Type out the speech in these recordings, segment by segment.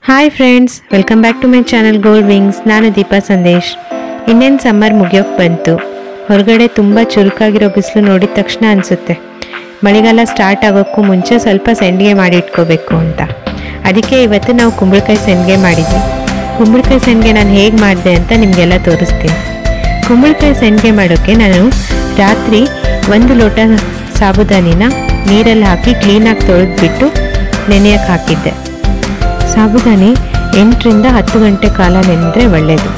hi friends welcome back to my channel gold wings ನಾನು ದೀಪಾ ಸಂದೇಶ್ ಇನ್ನೇನು summer ಮುಗಿಯೋಕೆ ಬಂತು ಹೊರಗಡೆ ತುಂಬ ಚುರುಕಾಗಿರೋ ಬಿಸಿಲು ನೋಡಿದ ತಕ್ಷಣ ಅನಿಸುತ್ತೆ ಮಳೆಗಾಲ ಸ್ಟಾರ್ಟ್ ಆಗೋಕ್ಕೂ ಮುಂಚೆ ಸ್ವಲ್ಪ ಸೆಂಡಿಗೆ ಮಾಡಿ ಇಟ್ಕೋಬೇಕು ಅಂತ ಅದಕ್ಕೆ ಇವತ್ತು ನಾವು ಕುಂಬಳಕಾಯಿ ಸೆಂಡಿಗೆ ಮಾಡಿದ್ವಿ ಕುಂಬಳಕಾಯಿ ಸೆಂಡಿಗೆ ನಾನು ಹೇಗೆ ಮಾಡಿದೆ ಅಂತ ನಿಮಗೆಲ್ಲ ತೋರಿಸ್ತೀನಿ ಕುಂಬಳಕಾಯಿ ಸೆಂಡಿಗೆ ಮಾಡೋಕ್ಕೆ ನಾನು ರಾತ್ರಿ ಒಂದು ಲೋಟ ಸಾಬುದಾನಿನ ನೀರಲ್ಲಿ ಹಾಕಿ ಕ್ಲೀನಾಗಿ ತೊಳೆದ್ಬಿಟ್ಟು ನೆನೆಯಕ್ಕೆ ಹಾಕಿದ್ದೆ ಸಾಬುದಾನಿ ಎಂಟರಿಂದ ಹತ್ತು ಗಂಟೆ ಕಾಲ ನೆನೆದ್ರೆ ಒಳ್ಳೆಯದು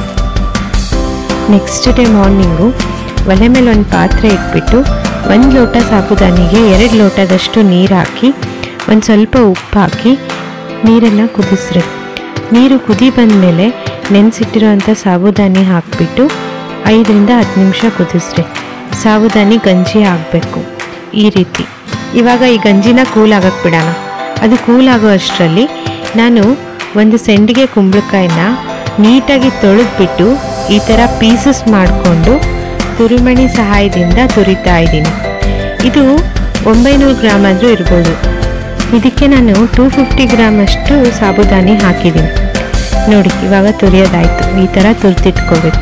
ನೆಕ್ಸ್ಟ್ ಡೇ ಮಾರ್ನಿಂಗು ಒಲೆ ಮೇಲೆ ಒಂದು ಪಾತ್ರೆ ಇಟ್ಬಿಟ್ಟು ಒಂದು ಲೋಟ ಸಾಬುದಾನಿಗೆ ಎರಡು ಲೋಟದಷ್ಟು ನೀರು ಹಾಕಿ ಒಂದು ಸ್ವಲ್ಪ ಉಪ್ಪು ಹಾಕಿ ನೀರನ್ನು ಕುದಿಸ್ರಿ ನೀರು ಕುದಿ ಬಂದಮೇಲೆ ನೆನೆಸಿಟ್ಟಿರೋವಂಥ ಸಾಬುದಾನಿ ಹಾಕಿಬಿಟ್ಟು ಐದರಿಂದ ಹತ್ತು ನಿಮಿಷ ಕುದಿಸ್ರಿ ಸಾಬುದಾನಿ ಗಂಜಿ ಆಗಬೇಕು ಈ ರೀತಿ ಇವಾಗ ಈ ಗಂಜಿನ ಕೂಲ್ ಆಗಕ್ಕೆ ಬಿಡೋಣ ಅದು ಕೂಲ್ ಆಗೋ ಅಷ್ಟರಲ್ಲಿ ನಾನು ಒಂದು ಸೆಂಡಿಗೆ ಕುಂಬಳಕಾಯಿನ ನೀಟಾಗಿ ತೊಳೆದ್ಬಿಟ್ಟು ಈ ಥರ ಪೀಸಸ್ ಮಾಡಿಕೊಂಡು ತುರಿಮಣಿ ಸಹಾಯದಿಂದ ತುರಿತಾ ಇದ್ದೀನಿ ಇದು ಒಂಬೈನೂರು ಗ್ರಾಮ್ ಆದರೂ ಇರ್ಬೋದು ಇದಕ್ಕೆ ನಾನು ಟೂ ಫಿಫ್ಟಿ ಗ್ರಾಮ್ ಅಷ್ಟು ಸಾಬುದಾನಿ ಹಾಕಿದ್ದೀನಿ ನೋಡಿ ಇವಾಗ ತುರಿಯೋದಾಯಿತು ಈ ಥರ ತುರ್ತಿಟ್ಕೋಬೇಕು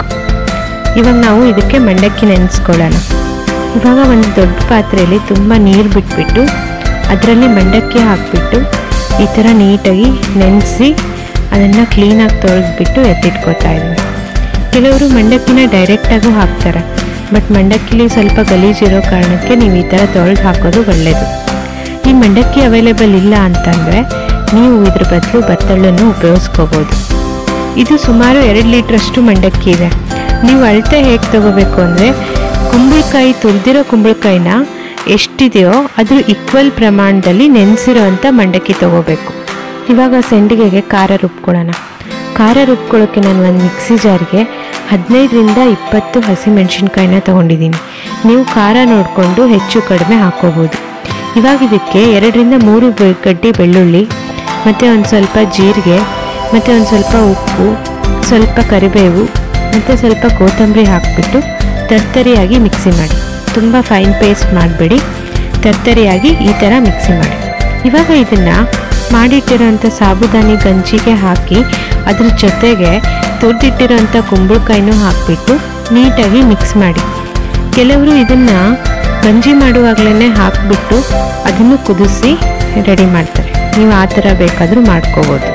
ಇವಾಗ ನಾವು ಇದಕ್ಕೆ ಮಂಡಕ್ಕಿ ನೆನೆಸ್ಕೊಳ್ಳೋಣ ಇವಾಗ ಒಂದು ದೊಡ್ಡ ಪಾತ್ರೆಯಲ್ಲಿ ತುಂಬ ನೀರು ಬಿಟ್ಬಿಟ್ಟು ಅದರಲ್ಲಿ ಮಂಡಕ್ಕಿ ಹಾಕಿಬಿಟ್ಟು ಈ ಥರ ನೀಟಾಗಿ ನೆನೆಸಿ ಅದನ್ನು ಕ್ಲೀನಾಗಿ ತೊಳೆದ್ಬಿಟ್ಟು ಎತ್ತಿಟ್ಕೋತಾ ಇದ್ದೀನಿ ಕೆಲವರು ಮಂಡಕ್ಕಿನ ಡೈರೆಕ್ಟಾಗೂ ಹಾಕ್ತಾರೆ ಬಟ್ ಮಂಡಕ್ಕಿಲಿ ಸ್ವಲ್ಪ ಗಲೀಜಿರೋ ಕಾರಣಕ್ಕೆ ನೀವು ಈ ಥರ ತೊಳೆದು ಹಾಕೋದು ಒಳ್ಳೆಯದು ಈ ಮಂಡಕ್ಕಿ ಅವೈಲೇಬಲ್ ಇಲ್ಲ ಅಂತಂದರೆ ನೀವು ಇದ್ರ ಬದಲು ಬತ್ತಳನ್ನು ಉಪಯೋಗಿಸ್ಕೋಬೋದು ಇದು ಸುಮಾರು ಎರಡು ಲೀಟ್ರಷ್ಟು ಮಂಡಕ್ಕಿ ಇದೆ ನೀವು ಅಳತೆ ಹೇಗೆ ತಗೋಬೇಕು ಅಂದರೆ ಕುಂಬಳಕಾಯಿ ತುರಿದಿರೋ ಕುಂಬಳಕಾಯಿನ ಎಷ್ಟಿದೆಯೋ ಅದ್ರ ಈಕ್ವಲ್ ಪ್ರಮಾಣದಲ್ಲಿ ನೆನೆಸಿರೋ ಅಂಥ ಮಂಡಕ್ಕಿ ತಗೋಬೇಕು ಇವಾಗ ಸೆಂಡಿಗೆಗೆ ಖಾರ ರುಬ್ಕೊಳ್ಳೋಣ ಖಾರ ರುಬ್ಕೊಳ್ಳೋಕ್ಕೆ ನಾನು ಒಂದು ಮಿಕ್ಸಿ ಜಾರ್ಗೆ ಹದಿನೈದರಿಂದ ಇಪ್ಪತ್ತು ಹಸಿಮೆಣಸಿನ್ಕಾಯಿನ ತೊಗೊಂಡಿದ್ದೀನಿ ನೀವು ಖಾರ ನೋಡಿಕೊಂಡು ಹೆಚ್ಚು ಕಡಿಮೆ ಹಾಕೋಬೋದು ಇವಾಗ ಇದಕ್ಕೆ ಎರಡರಿಂದ ಮೂರು ಬೆ- ಗಡ್ಡೆ ಬೆಳ್ಳುಳ್ಳಿ ಮತ್ತು ಒಂದು ಸ್ವಲ್ಪ ಜೀರಿಗೆ ಮತ್ತು ಒಂದು ಸ್ವಲ್ಪ ಉಪ್ಪು ಸ್ವಲ್ಪ ಕರಿಬೇವು ಮತ್ತು ಸ್ವಲ್ಪ ಕೊತ್ತಂಬರಿ ಹಾಕಿಬಿಟ್ಟು ತರ್ತರಿಯಾಗಿ ಮಿಕ್ಸಿ ಮಾಡಿ ತುಂಬ ಫೈನ್ ಪೇಸ್ಟ್ ಮಾಡಬೇಡಿ ತರ್ತರಿಯಾಗಿ ಈ ಥರ ಮಿಕ್ಸಿ ಮಾಡಿ ಇವಾಗ ಇದನ್ನು ಮಾಡಿಟ್ಟಿರೋಂಥ ಸಾಬುದಾನಿ ಗಂಜಿಗೆ ಹಾಕಿ ಅದ್ರ ಜೊತೆಗೆ ತುರಿದಿಟ್ಟಿರೋಂಥ ಕುಂಬಳಕಾಯಿನೂ ಹಾಕಿಬಿಟ್ಟು ನೀಟಾಗಿ ಮಿಕ್ಸ್ ಮಾಡಿ ಕೆಲವರು ಇದನ್ನು ಗಂಜಿ ಮಾಡುವಾಗಲೇ ಹಾಕಿಬಿಟ್ಟು ಅದನ್ನು ಕುದಿಸಿ ರೆಡಿ ಮಾಡ್ತಾರೆ ನೀವು ಆ ಥರ ಬೇಕಾದರೂ ಮಾಡ್ಕೋಬೋದು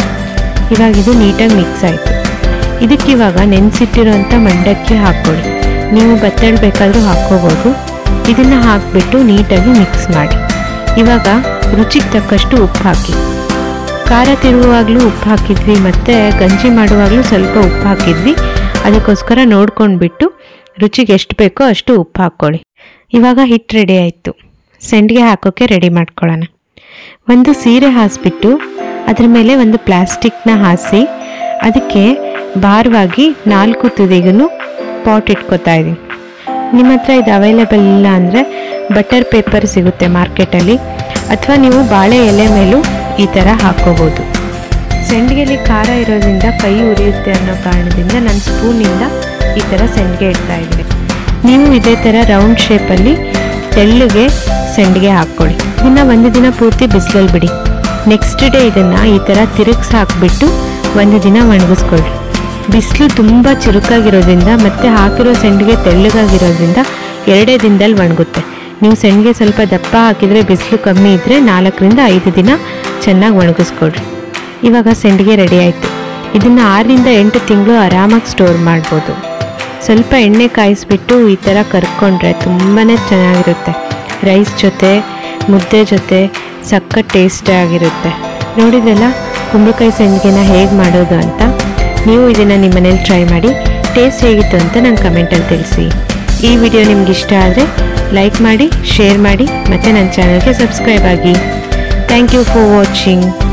ಇವಾಗ ಇದು ನೀಟಾಗಿ ಮಿಕ್ಸ್ ಆಯಿತು ಇದಕ್ಕಿವಾಗ ನೆನೆಸಿಟ್ಟಿರೋಂಥ ಮಂಡಕ್ಕಿ ಹಾಕ್ಕೊಳ್ಳಿ ನೀವು ಬತ್ತಳ ಬೇಕಾದರೂ ಹಾಕ್ಕೋಬೋದು ಇದನ್ನು ಹಾಕಿಬಿಟ್ಟು ನೀಟಾಗಿ ಮಿಕ್ಸ್ ಮಾಡಿ ಇವಾಗ ರುಚಿಗೆ ತಕ್ಕಷ್ಟು ಉಪ್ಪು ಹಾಕಿ ಖಾರ ತಿರುಗುವಾಗಲೂ ಉಪ್ಪು ಹಾಕಿದ್ವಿ ಮತ್ತು ಗಂಜಿ ಮಾಡುವಾಗಲೂ ಸ್ವಲ್ಪ ಉಪ್ಪು ಹಾಕಿದ್ವಿ ಅದಕ್ಕೋಸ್ಕರ ನೋಡ್ಕೊಂಡ್ಬಿಟ್ಟು ರುಚಿಗೆ ಎಷ್ಟು ಬೇಕೋ ಅಷ್ಟು ಉಪ್ಪು ಹಾಕ್ಕೊಳ್ಳಿ ಇವಾಗ ಹಿಟ್ಟು ರೆಡಿ ಆಯಿತು ಸೆಂಡಿಗೆ ಹಾಕೋಕ್ಕೆ ರೆಡಿ ಮಾಡ್ಕೊಳ್ಳೋಣ ಒಂದು ಸೀರೆ ಹಾಸಿಬಿಟ್ಟು ಅದ್ರ ಮೇಲೆ ಒಂದು ಪ್ಲಾಸ್ಟಿಕ್ನ ಹಾಸಿ ಅದಕ್ಕೆ ಭಾರವಾಗಿ ನಾಲ್ಕು ತುದಿಗೂ ಪಾಟ್ ಇಟ್ಕೋತಾ ಇದ್ದೀನಿ ನಿಮ್ಮ ಹತ್ರ ಇದು ಅವೈಲೇಬಲ್ ಇಲ್ಲ ಅಂದರೆ ಬಟರ್ ಪೇಪರ್ ಸಿಗುತ್ತೆ ಮಾರ್ಕೆಟಲ್ಲಿ ಅಥವಾ ನೀವು ಬಾಳೆ ಎಲೆ ಮೇಲೂ ಈ ಥರ ಹಾಕೋಬೋದು ಸೆಂಡಿಗೆಲಿ ಖಾರ ಇರೋದ್ರಿಂದ ಕೈ ಉರಿಯುತ್ತೆ ಅನ್ನೋ ಕಾರಣದಿಂದ ನಾನು ಸ್ಪೂನಿಂದ ಈ ಥರ ಸೆಂಡಿಗೆ ಇಡ್ತಾ ಇದ್ದೀನಿ ನೀವು ಇದೇ ಥರ ರೌಂಡ್ ಶೇಪಲ್ಲಿ ತೆಳ್ಳಗೆ ಸೆಂಡಿಗೆ ಹಾಕ್ಕೊಳ್ಳಿ ಇದನ್ನು ಒಂದು ದಿನ ಪೂರ್ತಿ ಬಿಸಿಲಲ್ಲಿ ಬಿಡಿ ನೆಕ್ಸ್ಟ್ ಡೇ ಇದನ್ನು ಈ ಥರ ತಿರುಗಿಸಿ ಹಾಕಿಬಿಟ್ಟು ಒಂದು ದಿನ ಒಣಗಿಸ್ಕೊಳ್ಳಿ ಬಿಸಿಲು ತುಂಬ ಚುರುಕಾಗಿರೋದ್ರಿಂದ ಮತ್ತು ಹಾಕಿರೋ ಸೆಂಡಿಗೆ ತೆಳ್ಳಗಾಗಿರೋದ್ರಿಂದ ಎರಡೇ ದಿನದಲ್ಲಿ ಒಣಗುತ್ತೆ ನೀವು ಸೆಂಡಿಗೆ ಸ್ವಲ್ಪ ದಪ್ಪ ಹಾಕಿದರೆ ಬಿಸಿಲು ಕಮ್ಮಿ ಇದ್ದರೆ ನಾಲ್ಕರಿಂದ ಐದು ದಿನ ಚೆನ್ನಾಗಿ ಒಣಗಿಸ್ಕೊಳ್ರಿ ಇವಾಗ ಸೆಂಡಿಗೆ ರೆಡಿ ಆಯಿತು ಇದನ್ನು ಆರರಿಂದ ಎಂಟು ತಿಂಗಳು ಆರಾಮಾಗಿ ಸ್ಟೋರ್ ಮಾಡ್ಬೋದು ಸ್ವಲ್ಪ ಎಣ್ಣೆ ಕಾಯಿಸ್ಬಿಟ್ಟು ಈ ಥರ ಕರ್ಕೊಂಡ್ರೆ ತುಂಬಾ ಚೆನ್ನಾಗಿರುತ್ತೆ ರೈಸ್ ಜೊತೆ ಮುದ್ದೆ ಜೊತೆ ಸಖತ್ ಟೇಸ್ಟಿ ಆಗಿರುತ್ತೆ ನೋಡಿದ್ರಲ್ಲ ಕುಂಬಳಕಾಯಿ ಸಂಡಿಗೆನ ಹೇಗೆ ಮಾಡೋದು ಅಂತ ನೀವು ಇದನ್ನು ನಿಮ್ಮ ಮನೇಲಿ ಟ್ರೈ ಮಾಡಿ ಟೇಸ್ಟ್ ಹೇಗಿತ್ತು ಅಂತ ನಂಗೆ ಕಮೆಂಟಲ್ಲಿ ತಿಳಿಸಿ ಈ ವಿಡಿಯೋ ನಿಮ್ಗೆ ಇಷ್ಟ ಆದರೆ ಲೈಕ್ ಮಾಡಿ ಶೇರ್ ಮಾಡಿ ಮತ್ತು ನನ್ನ ಚಾನಲ್ಗೆ ಸಬ್ಸ್ಕ್ರೈಬ್ ಆಗಿ ಥ್ಯಾಂಕ್ ಯು ಫಾರ್ ವಾಚಿಂಗ್